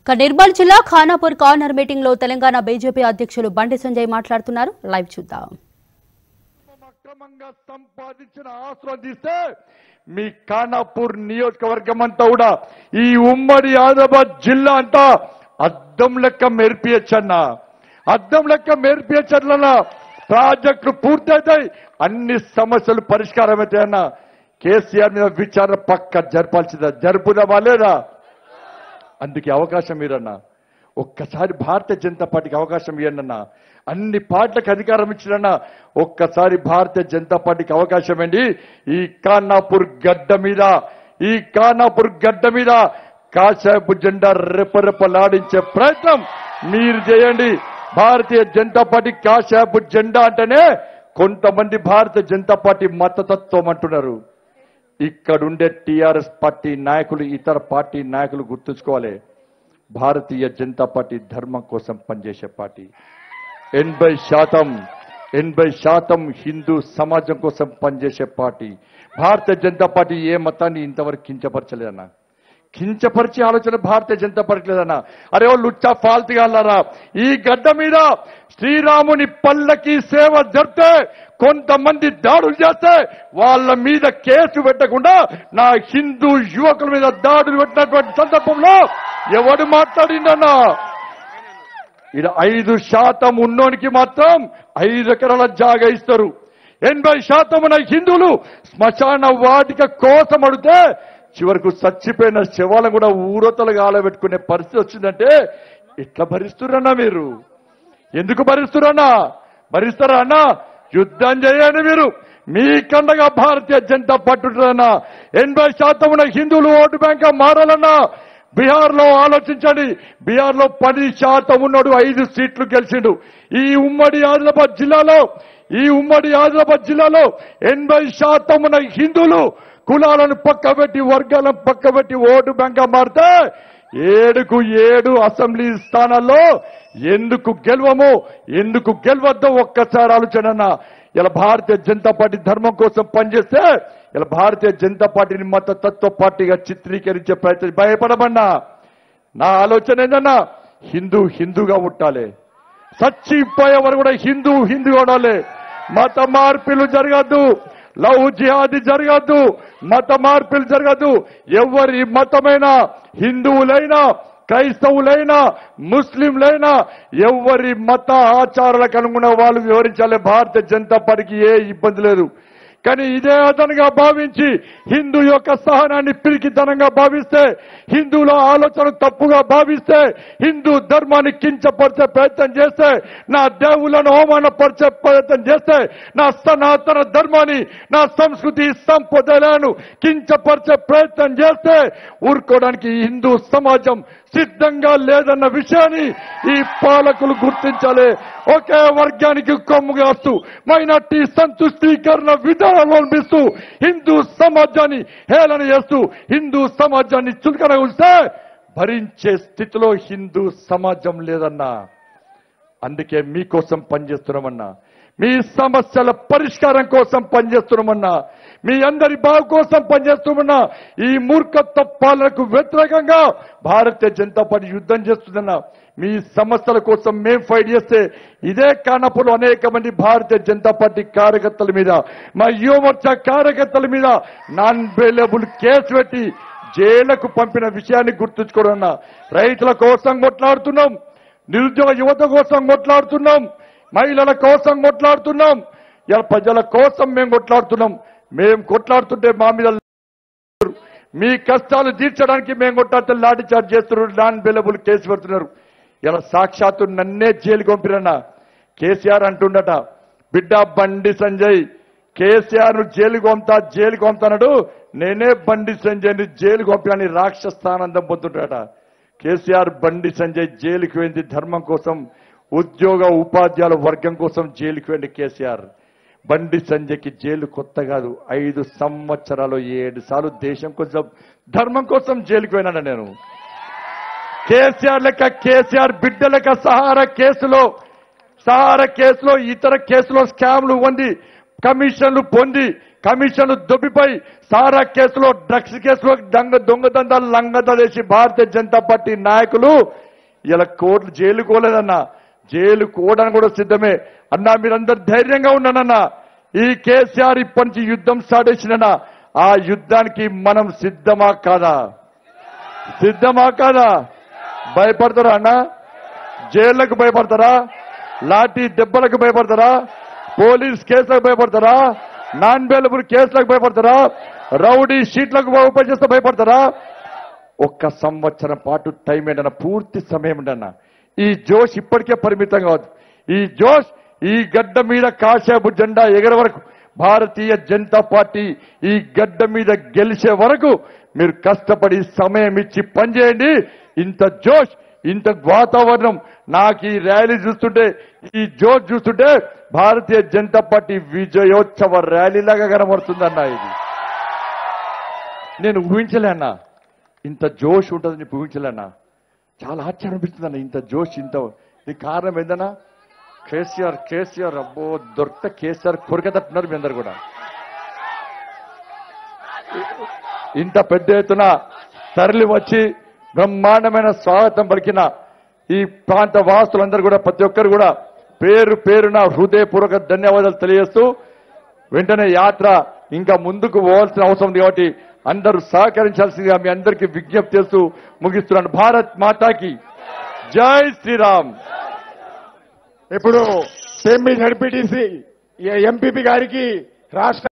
ఇక నిర్మల్ జిల్లా Khanapur corner meeting లో తెలంగాణ బీజేపీ అధ్యక్షులు బండి సంజయ్ మాట్లాడుతున్నారు లైవ్ చూద్దాం అక్రమంగా సంపాదించిన ఆస్తులను తీస్తే మీ ఖానాపూర్ నియోజకవర్గం అంతా కూడా ఈ ఉమ్మడి ఆదిలాబాద్ జిల్లా అంతా అద్దం లెక్క మెరిపియచ్చన్న అద్దం లెక్క మెరిపియచ్చన్న ప్రాజెక్టులు పూర్తయితాయి అన్ని సమస్యలు పరిష్కారం అవుతాయన్న కేసీఆర్ మీద విచారణ పక్క జరపాల్సిందా జరుపుదామా లేదా అందుకే అవకాశం మీరన్నా ఒక్కసారి భారతీయ జనతా పార్టీకి అవకాశం ఇవ్వండి అన్న అన్ని పార్టీలకు అధికారం ఇచ్చినన్నా ఒక్కసారి భారతీయ జనతా పార్టీకి అవకాశం ఇవ్వండి ఈ ఖానాపూర్ గడ్డ మీద ఈ ఖానాపూర్ గడ్డ మీద కాషాయపు జెండా రెపరెపలాడించే ప్రయత్నం మీరు చేయండి భారతీయ జనతా పార్టీ కాషాయపు జెండా అంటేనే కొంతమంది భారతీయ జనతా పార్టీ మతతత్వం అంటున్నారు ఇక్కడుండే టిఆర్ఎస్ పార్టీ నాయకులు ఇతర పార్టీ నాయకులు గుర్తుంచుకోవాలి భారతీయ జనతా పార్టీ ధర్మం కోసం పనిచేసే పార్టీ ఎనభై శాతం ఎనభై శాతం హిందూ సమాజం కోసం పనిచేసే పార్టీ భారతీయ జనతా పార్టీ ఏ మతాన్ని ఇంతవరకు కించపరచలేదన్నా కించపరిచే ఆలోచన భారతీయ జనతా పార్టీ లేదన్నా అరే ఓ లుచ్చా ఫాల్తుగా అన్నారా ఈ గడ్డ మీద శ్రీరాముని పల్లకి సేవ జరిపితే కొంతమంది దాడులు చేస్తే వాళ్ళ మీద కేసు పెట్టకుండా నా హిందూ యువకుల మీద దాడులు పెట్టినటువంటి సందర్భంలో ఎవడు మాట్లాడిండన్నా ఇది ఐదు శాతం ఉన్నోనికి మాత్రం ఐదు ఎకరాల జాగా ఇస్తారు ఎనభై శాతం ఉన్న హిందువులు శ్మశాన వాటిక కోసం అడిగితే చివరకు చచ్చిపోయిన శవాలను కూడా ఊరతలు గాలబెట్టుకునే పరిస్థితి వచ్చిందంటే ఎట్లా భరిస్తురన్నా మీరు ఎందుకు భరిస్తురన్నా భరిస్తారా అన్నా యుద్ధం చేయండి మీరు మీ కండగా భారతీయ జనతా పార్టీ ఉంటుందన్నా ఎనభై శాతం ఉన్న హిందువులు ఓటు బ్యాంక్ మారాలన్నా బీహార్ లో ఆలోచించండి బీహార్ లో పది శాతం ఉన్నాడు ఐదు సీట్లు గెలిచిండు ఈ ఉమ్మడి ఆదిలాబాద్ జిల్లాలో ఈ ఉమ్మడి ఆదిలాబాద్ జిల్లాలో ఎనభై శాతం ఉన్న హిందువులు కులాలను పక్కబెట్టి వర్గాలను పక్కబెట్టి ఓటు బ్యాంక్ మారితే ఏడుకు ఏడు అసెంబ్లీ స్థానాల్లో ఎందుకు గెలవము ఎందుకు గెలవద్దో ఒక్కసారి ఆలోచన అన్న ఇలా భారతీయ జనతా పార్టీ ధర్మం కోసం పనిచేస్తే ఇలా భారతీయ జనతా పార్టీని మత తత్వ పార్టీగా చిత్రీకరించే ప్రయత్నం భయపడమన్నా నా ఆలోచన ఏందన్నా హిందూ హిందూగా ఉండాలి చచ్చిపోయే వరకు కూడా హిందూ హిందూ ఉండాలి మత మార్పులు జరగద్దు లవ్ జిహాది జరగద్దు మత మార్పులు జరగద్దు ఎవరి మతమైనా హిందువులైనా క్రైస్తవులైనా ముస్లింలైనా ఎవరి మత ఆచారాలకు అనుగుణ వాళ్ళు వివరించాలి భారతీయ జనతా పార్టీకి ఏ ఇబ్బంది లేదు కానీ ఇదే అదనంగా భావించి హిందూ యొక్క సహనాన్ని పిరికితనంగా భావిస్తే హిందువుల ఆలోచన తప్పుగా భావిస్తే హిందూ ధర్మాన్ని కించపరిచే ప్రయత్నం చేస్తే నా దేవులను అవమానపరిచే ప్రయత్నం చేస్తే నా సనాతన ధర్మాన్ని నా సంస్కృతి సంపదలను కించపరిచే ప్రయత్నం చేస్తే ఊరుకోవడానికి ఈ హిందూ సమాజం సిద్ధంగా లేదన్న విషయాన్ని ఈ పాలకులు గుర్తించాలి ఒకే వర్గానికి కొమ్ము కాస్తూ మైనార్టీ సంతుష్టీకరణ విధానాలు అనిపిస్తూ హిందూ సమాజాన్ని హేళన చేస్తూ హిందూ సమాజాన్ని చులకన ఉంటే భరించే స్థితిలో హిందూ సమాజం లేదన్నా అందుకే మీకోసం పనిచేస్తున్నామన్నా మీ సమస్యల పరిష్కారం కోసం పనిచేస్తున్నామన్నా మీ అందరి బాగు కోసం పనిచేస్తున్నామన్నా ఈ మూర్ఖత్వ పాలనకు వ్యతిరేకంగా భారతీయ జనతా పార్టీ యుద్ధం చేస్తుందన్నా మీ సమస్యల కోసం మేం ఫైట్ చేస్తే ఇదే కానప్పుడు అనేక మంది భారతీయ జనతా పార్టీ కార్యకర్తల మీద మా యువమోర్చా కార్యకర్తల మీద నాన్ బెయిలబుల్ కేసు పెట్టి జైళ్లకు పంపిన విషయాన్ని గుర్తుంచుకోవడం రైతుల కోసం కొట్లాడుతున్నాం నిరుద్యోగ యువత కోసం కొట్లాడుతున్నాం మహిళల కోసం కొట్లాడుతున్నాం ఇలా ప్రజల కోసం మేము కొట్లాడుతున్నాం మేము కొట్లాడుతుంటే మా మీద మీ కష్టాలు తీర్చడానికి మేము కొట్లాడితే లాఠీ చార్జ్ చేస్తున్నారు నాన్ బెలబుల్ కేసు పెడుతున్నారు ఇలా సాక్షాత్తు నన్నే జైలు పంపిరన్నా కేసీఆర్ అంటుండట బిడ్డ బండి సంజయ్ కేసీఆర్ ను జైలుకు పంపుతా జైలుకు పంపుతానడు నేనే బండి సంజయ్ని జైలుకు పంపాని రాక్షస్థానందం పొందుతాడట కేసీఆర్ బండి సంజయ్ జైలుకి వెళ్ళింది ధర్మం కోసం ఉద్యోగ ఉపాధ్యాయుల వర్గం కోసం జైలుకి వెళ్ళి కేసీఆర్ బండి సంజయ్కి జైలు కొత్త కాదు ఐదు సంవత్సరాలు ఏడు సార్లు దేశం కోసం ధర్మం కోసం జైలుకి పోయినాను నేను కేసీఆర్ లెక్క కేసీఆర్ బిడ్డ లెక్క సహారా కేసులో సహారా కేసులో ఇతర కేసులో స్కామ్లు పొంది కమిషన్లు పొంది కమిషన్ దొబ్బిపై సారా కేసులో డ్రగ్స్ కేసులో దొంగ దొంగదందాలు లంగదలేసి భారతీయ జనతా పార్టీ నాయకులు ఇలా కోర్టు జైలు కోలేదన్నా జైలు కోవడానికి కూడా సిద్ధమే అన్నా మీరందరు ధైర్యంగా ఉన్నానన్నా ఈ కేసీఆర్ ఇప్పటి నుంచి యుద్ధం స్టార్ట్ చేసినన్నా ఆ యుద్ధానికి మనం సిద్ధమా కాదా సిద్ధమా కాదా భయపడతారా అన్నా జైళ్లకు భయపడతారా లాఠీ దెబ్బలకు భయపడతారా పోలీస్ కేసులకు భయపడతారా నాన్ బెయిలబుల్ కేసులకు భయపడతారా రౌడీ షీట్లకు ఓపెన్ చేస్తే భయపడతారా ఒక్క సంవత్సరం పాటు టైం ఏంటన్న పూర్తి సమయం ఉండన్న ఈ జోష్ ఇప్పటికే పరిమితం కావద్దు ఈ జోష్ ఈ గడ్డ మీద కాసేపు జెండా ఎగర వరకు భారతీయ జనతా పార్టీ ఈ గడ్డ మీద గెలిచే వరకు మీరు కష్టపడి సమయం ఇచ్చి పనిచేయండి ఇంత జోష్ ఇంత వాతావరణం నాకు ఈ ర్యాలీ చూస్తుంటే ఈ జోష్ చూస్తుంటే భారతీయ జనతా పార్టీ విజయోత్సవ ర్యాలీలాగా కనబడుతుందన్న ఇది నేను ఊహించలే అన్నా ఇంత జోష్ ఉంటుందని నేను ఊహించలేనా చాలా ఆశ్చర్యం అనిపిస్తుంది అన్న ఇంత జోష్ ఇంత దీనికి కారణం ఏందన్నా కేసీఆర్ కేసీఆర్ అబ్బో దొరికితే కేసీఆర్ కొరికెతట్టున్నారు మీ అందరు కూడా ఇంత పెద్ద ఎత్తున తరలి వచ్చి బ్రహ్మాండమైన స్వాగతం పలికిన ఈ ప్రాంత వాసులందరూ కూడా ప్రతి ఒక్కరు కూడా పేరు పేరున హృదయపూర్వక ధన్యవాదాలు తెలియజేస్తూ వెంటనే యాత్ర ఇంకా ముందుకు పోవాల్సిన అవసరం ఉంది కాబట్టి అందరూ సహకరించాల్సిందిగా మీ అందరికీ విజ్ఞప్తి చేస్తూ ముగిస్తున్నాను భారత్ మాతాకి జై శ్రీరామ్ ఇప్పుడు సెమ్మి జడ్పీటీసీ ఎంపీపీ గారికి రాష్ట్ర